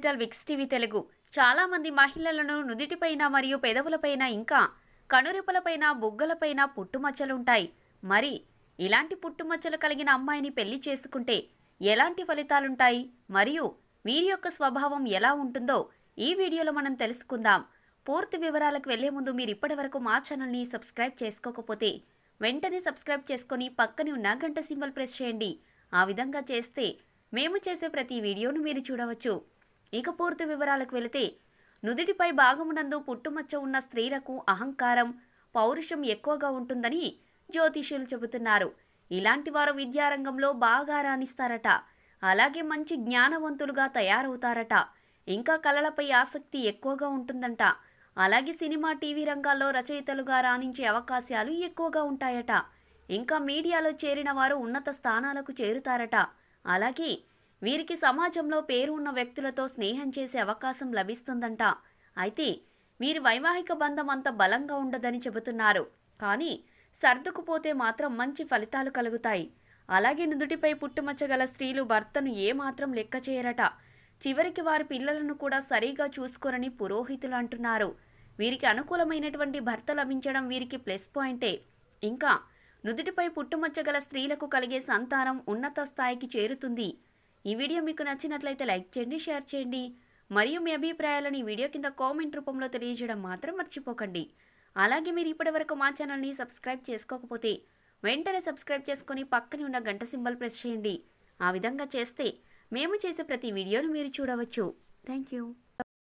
digital Vicks TV Telugu చాలా మంది మహిళలను నుదిటిపైన మరియు పెదవులపైన ఇంకా కనురెప్పలపైన బుగ్గలపైన పుట్టుమచ్చలుంటాయి మరి ఇలాంటి పుట్టుమచ్చలు కలిగిన అమ్మాయిని పెళ్లి చేసుకుంటే ఎలాంటి ఫలితాలుంటాయి మరియు వీరి యొక్క స్వభావం ఎలా ఉంటుందో ఈ వీడియోలో మనం తెలుసుకుందాం పూర్తి వివరాలకు వెళ్లే ముందు మీరు ఇప్పటివరకు మా ఛానల్ని సబ్స్క్రైబ్ చేసుకోకపోతే వెంటనే సబ్స్క్రైబ్ చేసుకొని పక్కనే ఉన్న గంట సింబల్ ప్రెస్ చేయండి ఆ విధంగా చేస్తే మేము చేసే ప్రతి వీడియోను మీరు చూడవచ్చు ఇక పూర్తి వివరాలకు వెళితే నుదిటిపై భాగమునందు పుట్టుమచ్చ ఉన్న స్త్రీలకు అహంకారం పౌరుషం ఎక్కువగా ఉంటుందని జ్యోతిష్యులు చెబుతున్నారు ఇలాంటి వారు విద్యారంగంలో బాగా రాణిస్తారట అలాగే మంచి జ్ఞానవంతులుగా తయారవుతారట ఇంకా కళలపై ఆసక్తి ఎక్కువగా ఉంటుందంట అలాగే సినిమా టీవీ రంగాల్లో రచయితలుగా రాణించే అవకాశాలు ఎక్కువగా ఉంటాయట ఇంకా మీడియాలో చేరిన వారు ఉన్నత స్థానాలకు చేరుతారట అలాగే వీరికి సమాజంలో పేరు ఉన్న వ్యక్తులతో స్నేహం చేసే అవకాశం లభిస్తుందంట అయితే వీరి వైవాహిక బంధం అంత బలంగా ఉండదని చెబుతున్నారు కానీ సర్దుకుపోతే మాత్రం మంచి ఫలితాలు కలుగుతాయి అలాగే నుదుటిపై పుట్టుమచ్చగల స్త్రీలు భర్తను ఏమాత్రం లెక్క చేయరట చివరికి వారి పిల్లలను కూడా సరిగా చూసుకోరని పురోహితులు అంటున్నారు వీరికి అనుకూలమైనటువంటి భర్త లభించడం వీరికి ప్లస్ పాయింటే ఇంకా నుదుటిపై పుట్టుమచ్చగల స్త్రీలకు కలిగే సంతానం ఉన్నత స్థాయికి చేరుతుంది ఈ వీడియో మీకు నచ్చినట్లయితే లైక్ చేయండి షేర్ చేయండి మరియు మీ అభిప్రాయాలను ఈ వీడియో కింద కామెంట్ రూపంలో తెలియజేయడం మాత్రం మర్చిపోకండి అలాగే మీరు ఇప్పటివరకు మా ఛానల్ని సబ్స్క్రైబ్ చేసుకోకపోతే వెంటనే సబ్స్క్రైబ్ చేసుకొని పక్కనే ఉన్న గంట సింబల్ ప్రెస్ చేయండి ఆ విధంగా చేస్తే మేము చేసే ప్రతి వీడియోను మీరు చూడవచ్చు థ్యాంక్ యూ